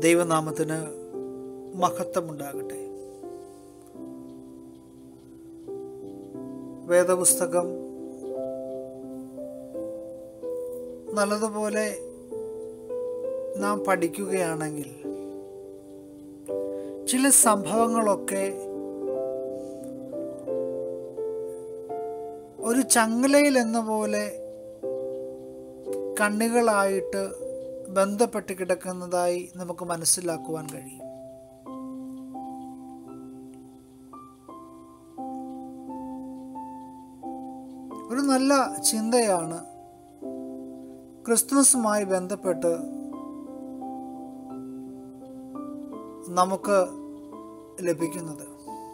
ദൈവനാമത്തിന് മഹത്വമുണ്ടാകട്ടെ വേദപുസ്തകം നല്ലതുപോലെ നാം പഠിക്കുകയാണെങ്കിൽ ചില സംഭവങ്ങളൊക്കെ ഒരു ചങ്ങലയിൽ എന്ന പോലെ കണ്ണികളായിട്ട് ബന്ധപ്പെട്ട് കിടക്കുന്നതായി നമുക്ക് മനസ്സിലാക്കുവാൻ കഴിയും ഒരു നല്ല ചിന്തയാണ് ക്രിസ്തുമസുമായി ബന്ധപ്പെട്ട് നമുക്ക് ലഭിക്കുന്നത്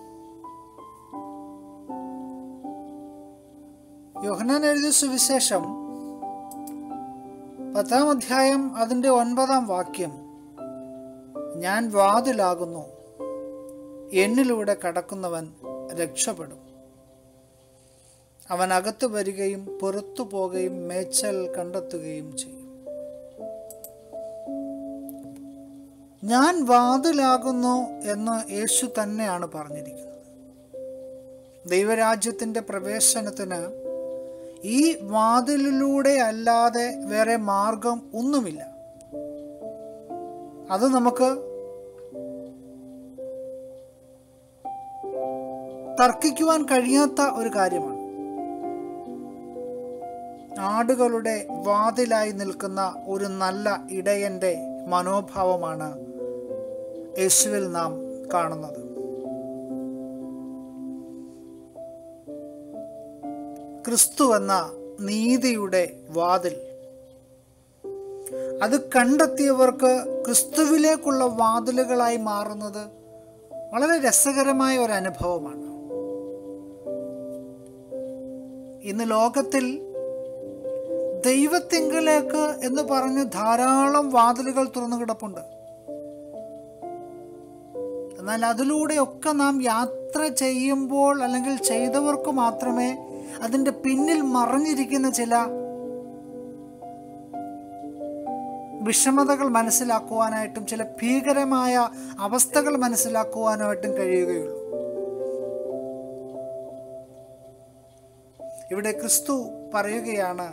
യോഹനാൻ എഴുതിയ സുവിശേഷം പത്താം അധ്യായം അതിൻ്റെ ഒൻപതാം വാക്യം ഞാൻ വാതിലാകുന്നു എന്നിലൂടെ കടക്കുന്നവൻ രക്ഷപ്പെടും അവൻ അകത്ത് വരികയും പുറത്തു പോകുകയും മേച്ചൽ കണ്ടെത്തുകയും ചെയ്യും ഞാൻ വാതിലാകുന്നു എന്ന് യേശു തന്നെയാണ് പറഞ്ഞിരിക്കുന്നത് ദൈവരാജ്യത്തിൻ്റെ പ്രവേശനത്തിന് ഈ വാതിലിലൂടെ അല്ലാതെ വേറെ മാർഗം ഒന്നുമില്ല അത് നമുക്ക് തർക്കിക്കുവാൻ കഴിയാത്ത ഒരു കാര്യമാണ് ആടുകളുടെ വാതിലായി നിൽക്കുന്ന ഒരു നല്ല ഇടയന്റെ മനോഭാവമാണ് യേശുവിൽ നാം കാണുന്നത് ക്രിസ്തു എന്ന നീതിയുടെ വാതിൽ അത് കണ്ടെത്തിയവർക്ക് ക്രിസ്തുവിലേക്കുള്ള വാതിലുകളായി മാറുന്നത് വളരെ രസകരമായ ഒരു അനുഭവമാണ് ഇന്ന് ലോകത്തിൽ ദൈവത്തിങ്കിലേക്ക് എന്ന് പറഞ്ഞ് ധാരാളം വാതിലുകൾ തുറന്നു കിടപ്പുണ്ട് എന്നാൽ അതിലൂടെയൊക്കെ നാം യാത്ര ചെയ്യുമ്പോൾ അല്ലെങ്കിൽ ചെയ്തവർക്ക് മാത്രമേ അതിൻ്റെ പിന്നിൽ മറഞ്ഞിരിക്കുന്ന ചില വിഷമതകൾ മനസ്സിലാക്കുവാനായിട്ടും ചില ഭീകരമായ അവസ്ഥകൾ മനസ്സിലാക്കുവാനായിട്ടും കഴിയുകയുള്ളൂ ഇവിടെ ക്രിസ്തു പറയുകയാണ്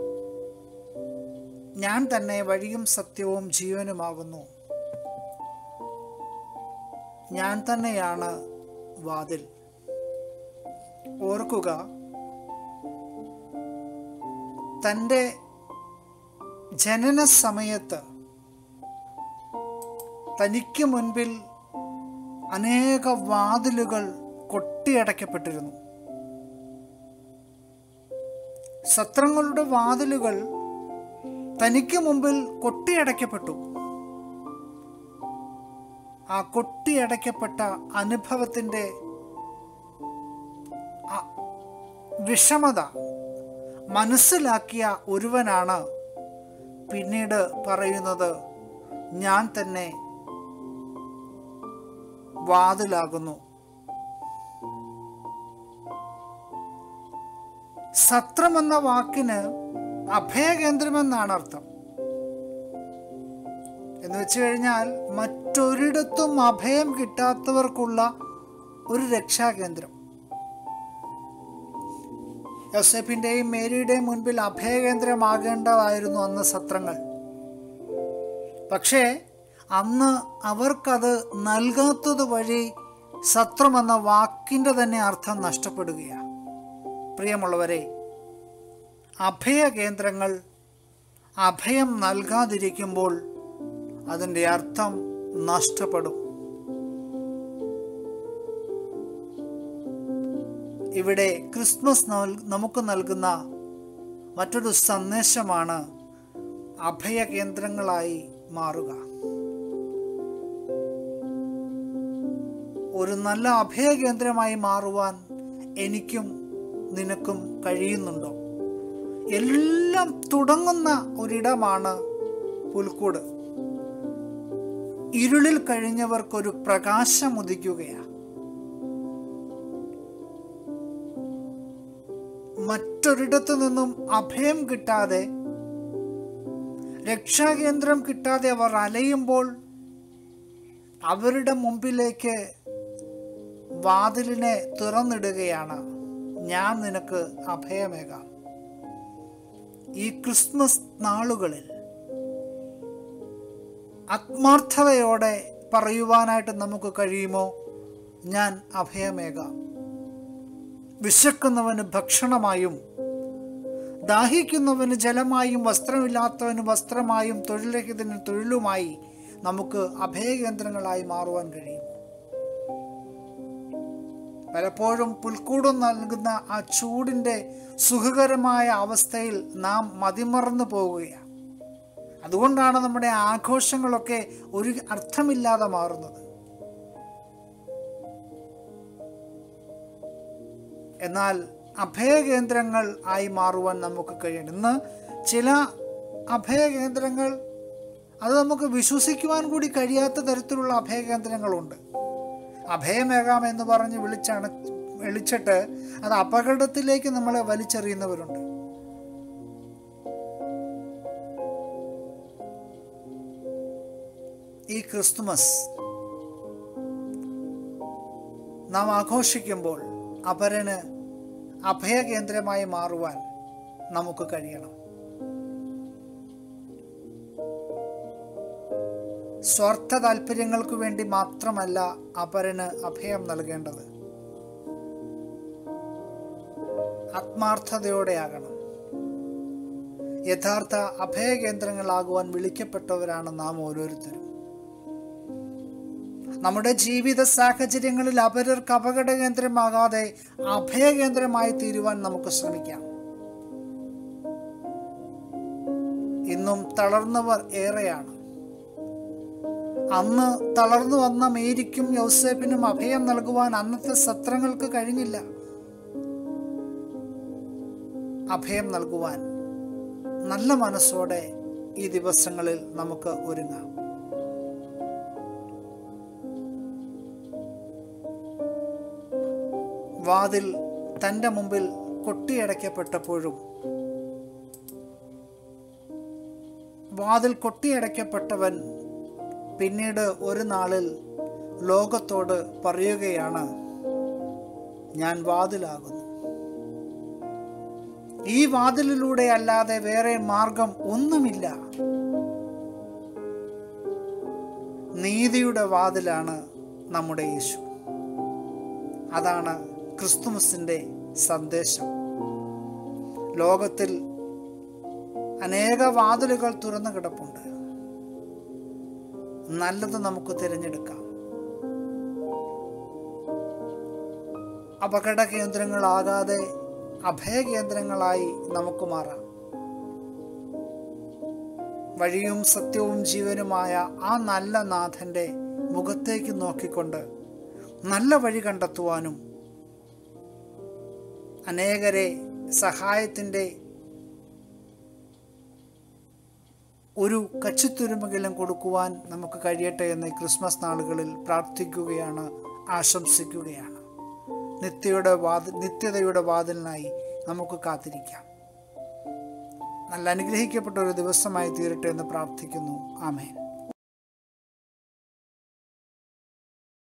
ഞാൻ തന്നെ വഴിയും സത്യവും ജീവനുമാകുന്നു ഞാൻ തന്നെയാണ് വാതിൽ ഓർക്കുക തൻ്റെ ജനന സമയത്ത് തനിക്ക് മുൻപിൽ അനേക വാതിലുകൾ കൊട്ടിയടയ്ക്കപ്പെട്ടിരുന്നു സത്രങ്ങളുടെ വാതിലുകൾ തനിക്ക് മുമ്പിൽ കൊട്ടിയടയ്ക്കപ്പെട്ടു ആ കൊട്ടിയടയ്ക്കപ്പെട്ട അനുഭവത്തിൻ്റെ വിഷമത മനസ്സിലാക്കിയ ഒരുവനാണ് പിന്നീട് പറയുന്നത് ഞാൻ തന്നെ വാതിലാകുന്നു സത്രം എന്ന വാക്കിന് അഭയകേന്ദ്രമെന്നാണ് അർത്ഥം എന്ന് വെച്ച് കഴിഞ്ഞാൽ മറ്റൊരിടത്തും അഭയം കിട്ടാത്തവർക്കുള്ള ഒരു രക്ഷാകേന്ദ്രം യോസഫിൻ്റെയും മേരിയുടെയും മുൻപിൽ അഭയകേന്ദ്രമാകേണ്ടതായിരുന്നു അന്ന് സത്രങ്ങൾ പക്ഷേ അന്ന് അവർക്കത് നൽകാത്തത് വഴി സത്രം എന്ന വാക്കിൻ്റെ തന്നെ അർത്ഥം നഷ്ടപ്പെടുകയാണ് പ്രിയമുള്ളവരെ അഭയകേന്ദ്രങ്ങൾ അഭയം നൽകാതിരിക്കുമ്പോൾ അതിൻ്റെ അർത്ഥം നഷ്ടപ്പെടും ഇവിടെ ക്രിസ്മസ് നമുക്ക് നൽകുന്ന മറ്റൊരു സന്ദേശമാണ് അഭയകേന്ദ്രങ്ങളായി മാറുക ഒരു നല്ല അഭയകേന്ദ്രമായി മാറുവാൻ എനിക്കും നിനക്കും കഴിയുന്നുണ്ടോ എല്ലാം തുടങ്ങുന്ന ഒരിടമാണ് പുൽക്കൂട് ഇരുളിൽ കഴിഞ്ഞവർക്കൊരു പ്രകാശം ഉദിക്കുകയാണ് മറ്റൊരിടത്തു നിന്നും അഭയം കിട്ടാതെ രക്ഷാകേന്ദ്രം കിട്ടാതെ അവർ അലയുമ്പോൾ അവരുടെ മുമ്പിലേക്ക് വാതിലിനെ തുറന്നിടുകയാണ് ഞാൻ നിനക്ക് അഭയമേകാം ഈ ക്രിസ്മസ് നാളുകളിൽ ആത്മാർത്ഥതയോടെ പറയുവാനായിട്ട് നമുക്ക് കഴിയുമോ ഞാൻ അഭയമേകാം വിശക്കുന്നവന് ഭക്ഷണമായും ദാഹിക്കുന്നവന് ജലമായും വസ്ത്രമില്ലാത്തവന് വസ്ത്രമായും തൊഴിൽരഹിതന് തൊഴിലുമായി നമുക്ക് അഭയകേന്ദ്രങ്ങളായി മാറുവാൻ കഴിയും പലപ്പോഴും പുൽക്കൂടും നൽകുന്ന ആ ചൂടിൻ്റെ സുഖകരമായ അവസ്ഥയിൽ നാം മതിമറന്നു പോവുകയാണ് അതുകൊണ്ടാണ് നമ്മുടെ ആഘോഷങ്ങളൊക്കെ ഒരു അർത്ഥമില്ലാതെ മാറുന്നത് എന്നാൽ അഭയകേന്ദ്രങ്ങൾ ആയി മാറുവാൻ നമുക്ക് കഴിയണം ഇന്ന് ചില അഭയകേന്ദ്രങ്ങൾ അത് നമുക്ക് വിശ്വസിക്കുവാൻ കൂടി കഴിയാത്ത തരത്തിലുള്ള അഭയകേന്ദ്രങ്ങളുണ്ട് അഭയമേകാം എന്ന് പറഞ്ഞ് വിളിച്ചാണ് വിളിച്ചിട്ട് അത് അപകടത്തിലേക്ക് നമ്മളെ വലിച്ചെറിയുന്നവരുണ്ട് ഈ ക്രിസ്തുമസ് നാം ആഘോഷിക്കുമ്പോൾ അപരന് അഭയകേന്ദ്രമായി മാറുവാൻ നമുക്ക് കഴിയണം സ്വാർത്ഥ താല്പര്യങ്ങൾക്ക് വേണ്ടി മാത്രമല്ല അപരന് അഭയം നൽകേണ്ടത് ആത്മാർത്ഥതയോടെയാകണം യഥാർത്ഥ അഭയകേന്ദ്രങ്ങളാകുവാൻ വിളിക്കപ്പെട്ടവരാണ് നാം ഓരോരുത്തരും നമ്മുടെ ജീവിത സാഹചര്യങ്ങളിൽ അപരർക്ക് അപകട കേന്ദ്രമാകാതെ അഭയകേന്ദ്രമായി തീരുവാൻ നമുക്ക് ശ്രമിക്കാം ഇന്നും തളർന്നവർ ഏറെയാണ് അന്ന് തളർന്നു വന്ന മേരിക്കും യൗസേപ്പിനും അഭയം നൽകുവാൻ അന്നത്തെ സത്രങ്ങൾക്ക് കഴിഞ്ഞില്ല അഭയം നൽകുവാൻ നല്ല മനസ്സോടെ ഈ ദിവസങ്ങളിൽ നമുക്ക് ഒരുങ്ങാം വാതിൽ തൻ്റെ മുമ്പിൽ കൊട്ടിയടയ്ക്കപ്പെട്ടപ്പോഴും വാതിൽ കൊട്ടിയടയ്ക്കപ്പെട്ടവൻ പിന്നീട് ഒരു നാളിൽ ലോകത്തോട് പറയുകയാണ് ഞാൻ വാതിലാകുന്നു ഈ വാതിലിലൂടെ അല്ലാതെ വേറെ മാർഗം ഒന്നുമില്ല നീതിയുടെ വാതിലാണ് നമ്മുടെ യേശു അതാണ് ക്രിസ്തുമസിൻ്റെ സന്ദേശം ലോകത്തിൽ അനേക വാതിലുകൾ തുറന്നു കിടപ്പുണ്ട് നല്ലത് നമുക്ക് തിരഞ്ഞെടുക്കാം അപകട കേന്ദ്രങ്ങളാകാതെ അഭയകേന്ദ്രങ്ങളായി നമുക്ക് മാറാം വഴിയും സത്യവും ജീവനുമായ ആ നല്ല നാഥൻ്റെ മുഖത്തേക്ക് നോക്കിക്കൊണ്ട് നല്ല വഴി കണ്ടെത്തുവാനും അനേകരെ സഹായത്തിൻ്റെ ഒരു കച്ചിത്തുരുമെങ്കിലും കൊടുക്കുവാൻ നമുക്ക് കഴിയട്ടെ എന്ന് ഈ ക്രിസ്മസ് നാളുകളിൽ പ്രാർത്ഥിക്കുകയാണ് ആശംസിക്കുകയാണ് നിത്യയുടെ വാതിൽ നിത്യതയുടെ വാതിലിനായി നമുക്ക് കാത്തിരിക്കാം നല്ല അനുഗ്രഹിക്കപ്പെട്ട ഒരു ദിവസമായി തീരട്ടെ എന്ന് പ്രാർത്ഥിക്കുന്നു ആമേൻ